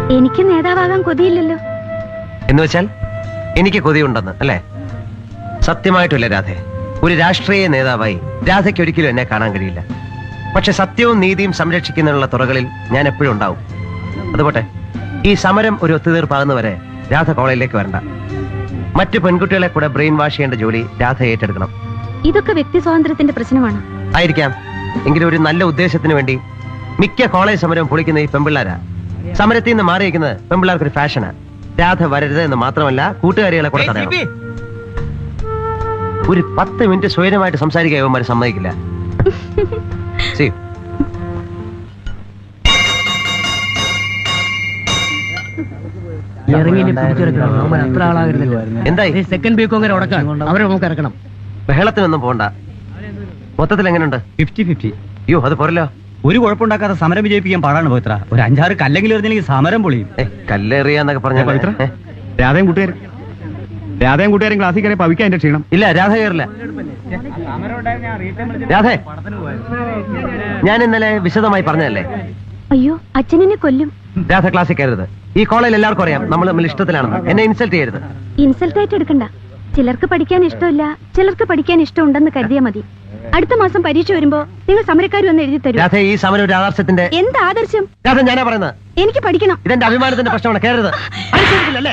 എനിക്ക് നേതാവാകാൻ കൊതിയില്ലല്ലോ എന്ന് വെച്ചാൽ എനിക്ക് കൊതിയുണ്ടെന്ന് അല്ലേ സത്യമായിട്ടില്ല രാധെ ഒരു രാഷ്ട്രീയ നേതാവായി രാധയ്ക്ക് ഒരിക്കലും എന്നെ കാണാൻ കഴിയില്ല പക്ഷെ സത്യവും നീതിയും സംരക്ഷിക്കുന്നതിനുള്ള തുറകളിൽ ഞാൻ എപ്പോഴും ഉണ്ടാവും അതുപോട്ടെ ഈ സമരം ഒരു ഒത്തുതീർപ്പാകുന്നവരെ രാധ കോളേജിലേക്ക് വരണ്ട മറ്റു പെൺകുട്ടികളെ കൂടെ ബ്രെയിൻ വാഷ് ചെയ്യേണ്ട ജോലി രാധ ഏറ്റെടുക്കണം ഇതൊക്കെ വ്യക്തി സ്വാതന്ത്ര്യത്തിന്റെ പ്രശ്നമാണ് ആയിരിക്കാം എങ്കിലും ഒരു നല്ല ഉദ്ദേശത്തിന് വേണ്ടി മിക്ക കോളേജ് സമരവും പൊളിക്കുന്ന ഈ പെമ്പിള്ളാരാ സമരത്തിൽ നിന്ന് മാറിയിരിക്കുന്നത് പെമ്പിള്ളാർക്ക് ഒരു ഫാഷനാ രാധ വരരുത് എന്ന് മാത്രമല്ല കൂട്ടുകാരികളെ കൂടെ തടയണം ഒരു പത്ത് മിനിറ്റ് സ്വൈരമായിട്ട് സംസാരിക്കാൻ ഇവന്മാർ സമ്മതിക്കില്ല See, ഇറങ്ങി ഇനി പിടിച്ചിറക്കണം അവൻ അത്ര ആളാകരുതല്ലോ എന്തായി സെക്കൻഡ് ബീക്കോ അങ്ങനെ ഉടക്കാൻ അവരെ നമുക്ക് ഇറക്കണം ബഹളത്തിനൊന്നും പോണ്ട മൊത്തത്തിൽ എങ്ങനെയുണ്ട് ഫിഫ്റ്റി ഫിഫ്റ്റി അയ്യോ അത് പോരല്ലോ ഒരു കുഴപ്പമുണ്ടാക്കാതെ സമരം വിജയിപ്പിക്കാൻ പാടാണ് പവിത്ര ഒരു അഞ്ചാറ് കല്ലെങ്കിലും എറിഞ്ഞില്ലെങ്കിൽ സമരം പൊളിയും ഏ കല്ലേറിയാന്നൊക്കെ പറഞ്ഞ പവിത്ര രാധയും കൂട്ടുകാരും രാധയും കൂട്ടുകാരും ക്ലാസ്സിൽ കയറി പവിക്കാൻ എന്റെ ക്ഷീണം ഇല്ല രാധ കയറില്ല രാധേ ഞാൻ ഇന്നലെ വിശദമായി പറഞ്ഞതല്ലേ അയ്യോ അച്ഛനെന്നെ കൊല്ലും രാധ ക്ലാസ്സിൽ കയറരുത് ഈ കോളേജിൽ എല്ലാവർക്കും അറിയാം നമ്മൾ തമ്മിൽ ഇഷ്ടത്തിലാണെന്ന് എന്നെ ഇൻസൾട്ട് ചെയ്യരുത് ഇൻസൾട്ട് ആയിട്ട് എടുക്കണ്ട ചിലർക്ക് പഠിക്കാൻ ഇഷ്ടമില്ല ചിലർക്ക് പഠിക്കാൻ ഇഷ്ടമുണ്ടെന്ന് കരുതിയാ മതി അടുത്ത മാസം പരീക്ഷ വരുമ്പോ നിങ്ങൾ സമരക്കാർ വന്ന് എഴുതി തരും രാധ ഈ സമരം ഒരു ആദർശത്തിന്റെ എന്ത് ആദർശം രാധ ഞാനാ പറയുന്നത് എനിക്ക് പഠിക്കണം ഇതെന്റെ അഭിമാനത്തിന്റെ പ്രശ്നമാണ് കയറരുത് അനുസരിക്കില്ലല്ലേ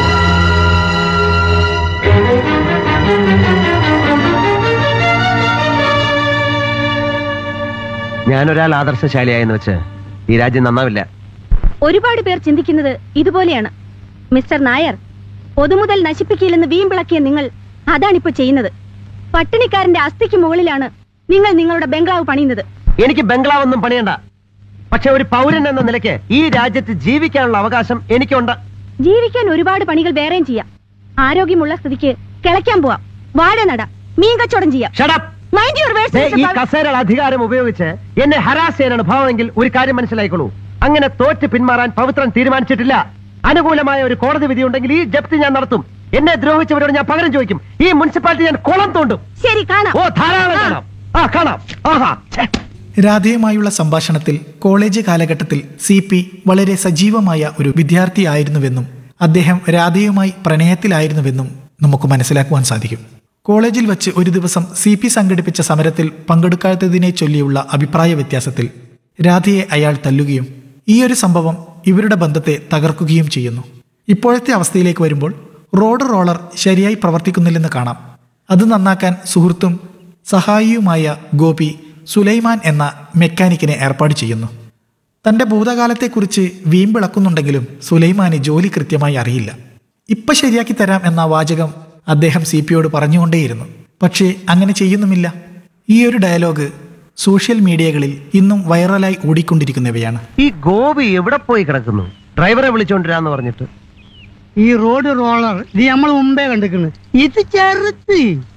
ഞാനൊരാൾ ആദർശശാലിയായെന്ന് വെച്ച് ഈ രാജ്യം നന്നാവില്ല ഒരുപാട് പേർ ചിന്തിക്കുന്നത് ഇതുപോലെയാണ് മിസ്റ്റർ നായർ പൊതുമുതൽ നശിപ്പിക്കില്ലെന്ന് വീമ്പിളക്കിയ നിങ്ങൾ അതാണിപ്പോ ചെയ്യുന്നത് പട്ടിണിക്കാരന്റെ അസ്ഥിക്ക് മുകളിലാണ് നിങ്ങൾ നിങ്ങളുടെ ബംഗ്ലാവ് പണിയുന്നത് എനിക്ക് ബംഗ്ലാവൊന്നും പണിയണ്ട പക്ഷെ ഒരു പൗരൻ എന്ന നിലയ്ക്ക് ഈ രാജ്യത്ത് ജീവിക്കാനുള്ള അവകാശം എനിക്കുണ്ട് ജീവിക്കാൻ ഒരുപാട് പണികൾ വേറെയും ചെയ്യാം ആരോഗ്യമുള്ള സ്ഥിതിക്ക് കിളയ്ക്കാൻ പോവാം വാഴ നടാം മീൻ കച്ചവടം ചെയ്യാം ഷടപ്പ് മൈൻഡ് യുവർ ദേ, ഈ കസേരയുടെ അധികാരം ഉപയോഗിച്ച് എന്നെ ഹരാസ് ചെയ്യാനാണ് ഭാവമെങ്കിൽ ഒരു കാര്യം മനസ്സിലായിക്കോളൂ അങ്ങനെ തോറ്റ് പിന്മാറാൻ പവിത്രൻ തീരുമാനിച്ചിട്ടില്ല അനുകൂലമായ ഒരു കോടതി വിധി ഉണ്ടെങ്കിൽ ഈ ജപ്തി ഞാൻ നടത്തും എന്നെ ദ്രോഹിച്ചവരോട് ഞാൻ പകരം ചോദിക്കും ഈ മുനിസിപ്പാലിറ്റി ഞാൻ കുളം തോണ്ടും ശരി കാണാം ഓ ധാരാളം കാണാം ആ കാണാം ആഹാ ഛെ. രാധയുമായുള്ള സംഭാഷണത്തിൽ കോളേജ് കാലഘട്ടത്തിൽ സി പി വളരെ സജീവമായ ഒരു വിദ്യാർത്ഥിയായിരുന്നുവെന്നും അദ്ദേഹം രാധയുമായി പ്രണയത്തിലായിരുന്നുവെന്നും നമുക്ക് മനസ്സിലാക്കുവാൻ സാധിക്കും കോളേജിൽ വച്ച് ഒരു ദിവസം സി പി സംഘടിപ്പിച്ച സമരത്തിൽ പങ്കെടുക്കാത്തതിനെ ചൊല്ലിയുള്ള അഭിപ്രായ വ്യത്യാസത്തിൽ രാധയെ അയാൾ തല്ലുകയും ഈ ഒരു സംഭവം ഇവരുടെ ബന്ധത്തെ തകർക്കുകയും ചെയ്യുന്നു ഇപ്പോഴത്തെ അവസ്ഥയിലേക്ക് വരുമ്പോൾ റോഡ് റോളർ ശരിയായി പ്രവർത്തിക്കുന്നില്ലെന്ന് കാണാം അത് നന്നാക്കാൻ സുഹൃത്തും സഹായിയുമായ ഗോപി സുലൈമാൻ എന്ന മെക്കാനിക്കിനെ ഏർപ്പാട് ചെയ്യുന്നു തന്റെ ഭൂതകാലത്തെക്കുറിച്ച് വീമ്പിളക്കുന്നുണ്ടെങ്കിലും സുലൈമാന് ജോലി കൃത്യമായി അറിയില്ല ഇപ്പൊ ശരിയാക്കി തരാം എന്ന വാചകം അദ്ദേഹം സി പിയോട് പറഞ്ഞുകൊണ്ടേയിരുന്നു പക്ഷേ അങ്ങനെ ചെയ്യുന്നുമില്ല ഈ ഒരു ഡയലോഗ് സോഷ്യൽ മീഡിയകളിൽ ഇന്നും വൈറലായി ഓടിക്കൊണ്ടിരിക്കുന്നവയാണ് ഈ ഗോപി എവിടെ പോയി കിടക്കുന്നു ഡ്രൈവറെ വിളിച്ചോണ്ടിരാന്ന് പറഞ്ഞിട്ട് ഈ റോഡ് റോളർ ഇത് നമ്മൾ മുമ്പേ കണ്ടിരിക്കുന്നു ഇത് ചെറുത്ത്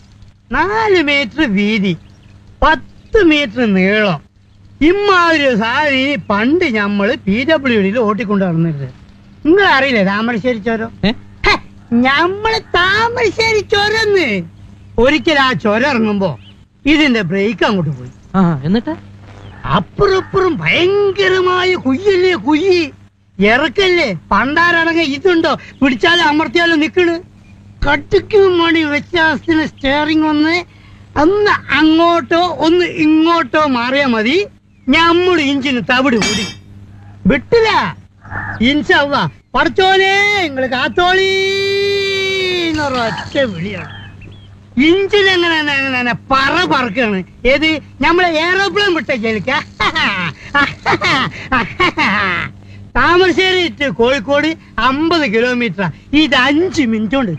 നാല് മീറ്റർ വീതി പത്ത് മീറ്റർ നീളം ഇമ്മാതിരി സാരി പണ്ട് ഞമ്മള് പി ഡബ്ല്യു ഡിയിൽ ഓട്ടിക്കൊണ്ട് നടന്നിരുന്നത് നിങ്ങൾ അറിയില്ലേ താമരശ്ശേരി ചോരം ഹെ, ഞമ്മള് താമരശ്ശേരി ചൊരന്ന് ഒരിക്കൽ ആ ചൊരം ഇറങ്ങുമ്പോ ഇതിന്റെ ബ്രേക്ക് അങ്ങോട്ട് പോയി എന്നിട്ട് അപ്പുറം ഇപ്പുറം ഭയങ്കരമായ കുയ്യല്ലേ കുയ്യി ഇറക്കല്ലേ പണ്ടാരണങ്ങ ഇതുണ്ടോ പിടിച്ചാലും അമർത്തിയാലും നിക്കണ് കട്ടിക്കും മണി വ്യത്യാസത്തിന് സ്റ്റിയറിംഗ് ഒന്ന് ഒന്ന് അങ്ങോട്ടോ ഒന്ന് ഇങ്ങോട്ടോ മാറിയാ മതി ഞമ്മള് ഇഞ്ചിന് തവിട് കൂടി വിട്ടില്ല ഇൻഷല്ല പഠിച്ചോനെ നിങ്ങള് കാത്തോളീ എന്നൊരൊറ്റ വിളിയാണ് ഇഞ്ചിൻ എങ്ങനെ എങ്ങനെ- എങ്ങനെ പറ പറക്കാണ് ഏത് നമ്മളെ എയറോപ്ലെയിൻ വിട്ട ജലിക്ക താമരശ്ശേരി to കോഴിക്കോട് അമ്പത് കിലോമീറ്റർ ഇത് അഞ്ച് മിനിറ്റ് കൊണ്ട്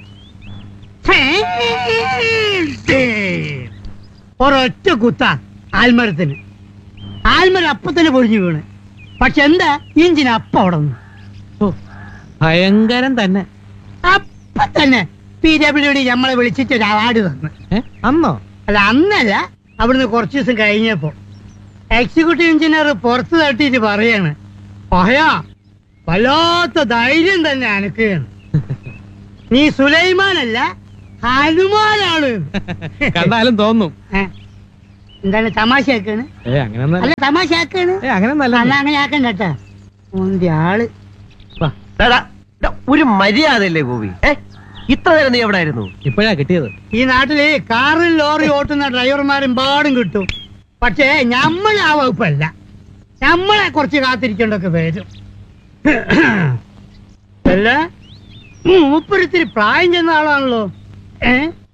ഒരൊറ്റ കുത്ത ആൽമരത്തിന് ആൽമരം അപ്പൊ തന്നെ പൊഴിഞ്ഞു വീണ് പക്ഷെ എന്താ ഇഞ്ചിന് അപ്പ അവിടെ നിന്ന് ഭയങ്കരം തന്നെ അപ്പൊ തന്നെ പി ഡബ്ല്യു ഡി നമ്മളെ വിളിച്ചിട്ട് ഒരു അവാർഡ് തന്നു ഏ? അന്നോ അല്ല അന്നല്ല അവിടുന്ന് കുറച്ച് ദിവസം കഴിഞ്ഞപ്പോ എക്സിക്യൂട്ടീവ് എഞ്ചിനീയർ പുറത്ത് തട്ടിയിട്ട് പറയാണ് പഹയാ വല്ലാത്ത ധൈര്യം തന്നെ അനക്ക് നീ സുലൈമാനല്ല ഹനുമാനാണ് കണ്ടാലും തോന്നും ഏ? എന്താണ് തമാശയാക്കാണ് ഏ അങ്ങനെ അല്ല തമാശയാക്കാണ് ഏ അങ്ങനെ അല്ല അങ്ങനെ ആക്കണ്ട കേട്ടാ ഓന്റെ ആള് വാ. ഡാ, ഡാ, ഡാ, ഒരു മര്യാദയല്ലേ ഗോപി ഏ ഇത്ര നേരം നീ എവിടെ ആയിരുന്നു ഇപ്പോഴാ കിട്ടിയത് ഈ നാട്ടില് കാറിൽ ലോറി ഓട്ടുന്ന ഡ്രൈവർമാരും പാടും കിട്ടും പക്ഷേ നമ്മൾ ആ വകുപ്പല്ല നമ്മളെ കുറച്ച് കാത്തിരിക്കേണ്ടൊക്കെ വരും അല്ല മൂപ്പരിത്തിരി പ്രായം ചെന്ന ആളാണല്ലോ ഏ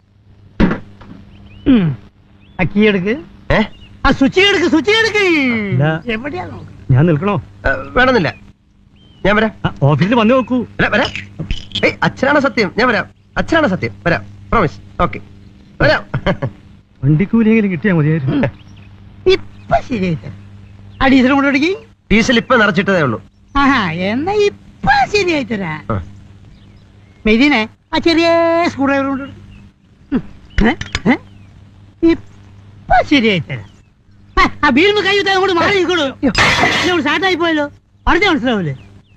ഉം. ആ കീ എടുക്ക് ഏ ആ സ്വിച്ച് എടുക്ക് സ്വിച്ച് എടുക്ക് ഇല്ല. എവിടെയാ നോക്ക് ഞാൻ നിൽക്കണോ ഏ, വേണമെന്നില്ല ഞാൻ വരാം ആ, ഓഫീസിൽ വന്നു നോക്കൂ വരാം വരാം ഏയ് അച്ഛനാണ് സത്യം ഞാൻ വരാം അച്ഛനാണ് സത്യം വരാം പ്രോമിസ് ഓക്കെ വരാം വണ്ടിക്കൂലിയെങ്കിലും കിട്ടിയാൽ മതിയായിരുന്നു ഇപ്പൊ ശരിയായി തരാം ആ ഡീസൽ കൊണ്ട് എടുക്കി ഡീസൽ ഇപ്പൊ നിറച്ചിട്ടതേ ഉള്ളൂ ആഹാ എന്നാ ഇപ്പൊ ശരിയായി തരാ ആ. മെതിനെ ആ ചെറിയ സ്ക്രൂ ഡ്രൈവർ കൊണ്ട് എടുക്ക്. ഉം. ഏ? ഏ? ഇപ്പൊ ശരിയായി തരാം ആ, ആ ബീൽമ കൈ വിട്ടാൽ അങ്ങോട്ട് മാറി നിൽക്കണു സ്റ്റാർട്ടായി പോയല്ലോ പറഞ്ഞ മനസ്സിലാവൂലേ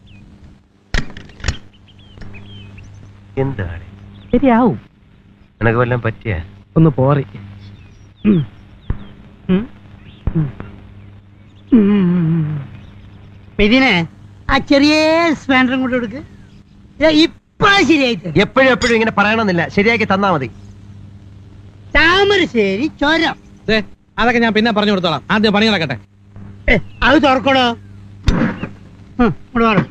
എന്താണ് ശരിയാവും നിനക്ക് വല്ലതും പറ്റിയ ഒന്ന് പോറി ഉം. ഉം. ഉം. ഉം. മെതിനെ ആ ചെറിയ സ്പാൻഡറും കൊണ്ട് എടുക്ക് ദേ ഇപ്പൊ ശരിയായി തരാം എപ്പോഴും എപ്പോഴും ഇങ്ങനെ പറയണമെന്നില്ല ശരിയാക്കി തന്നാ മതി താമരശ്ശേരി ചുരം ദേ, അതൊക്കെ ഞാൻ പിന്നെ പറഞ്ഞു കൊടുത്തോളാം ആദ്യം പണി നടക്കട്ടെ ഏ, അത് തുറക്കടോ ഉം, ഇങ്ങോട്ട് മാറ്.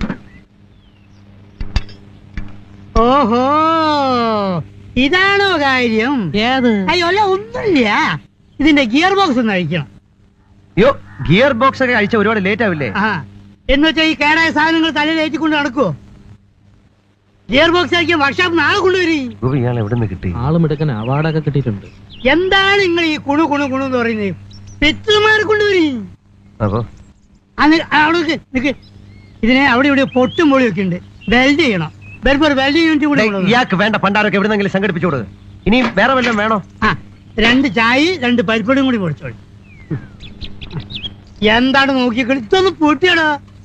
ഓഹോ ഇതാണോ കാര്യം ഏത് അയ്യോ അല്ല ഒന്നുമില്ല ഇതിന്റെ ഗിയർ ബോക്സ് ഒന്ന് അഴിക്കണം യോ ഗിയർ ബോക്സ് ഒക്കെ അഴിച്ച ഒരുപാട് ലേറ്റ് ആവില്ലേ ആ എന്ന് വെച്ചാൽ ഈ കേടായ സാധനങ്ങൾ തലയിൽ ഏറ്റിക്കൊണ്ട് നടക്കുവോ ഗിയർ ബോക്സ് അഴിക്കാൻ വർക്ക്ഷോപ്പ് നാളെ കൊണ്ടുവരും ഗോപി ഇയാൾ എവിടെ നിന്ന് കിട്ടി ആളും എടുക്കാൻ അവാർഡൊക്കെ കിട്ടിയിട്ടുണ്ട് എന്താണ് നിങ്ങൾ ഈ കുണു കുണു കുണു എന്ന് പറയുന്നത് പെറ്റുമാരെ കൊണ്ടുവരും അപ്പോ അന്ന് അവിടെ നിക്ക്, നിക്ക്. ഇതിനെ അവിടെ ഇവിടെ പൊട്ടും പൊളിയൊക്കെ ഉണ്ട് വെൽഡ് ചെയ്യണം വരുമ്പോ ഒരു വെൽഡ് യൂണിറ്റ് കൂടെ ഡേയ്, കൊണ്ടുവരണം. ഇയാൾക്ക് വേണ്ട പണ്ടാരൊക്കെ എവിടെന്നെങ്കിലും സംഘടിപ്പിച്ചു കൊടുക്കുക ഇനി വേറെ വല്ലതും വേണോ ആ രണ്ട് ചായ രണ്ട് പരിപ്പടിയും കൂടി പൊടിച്ചോളി എന്താണ് നോക്കിക്കളി ഇതൊന്ന് പൂട്ടിയാടാ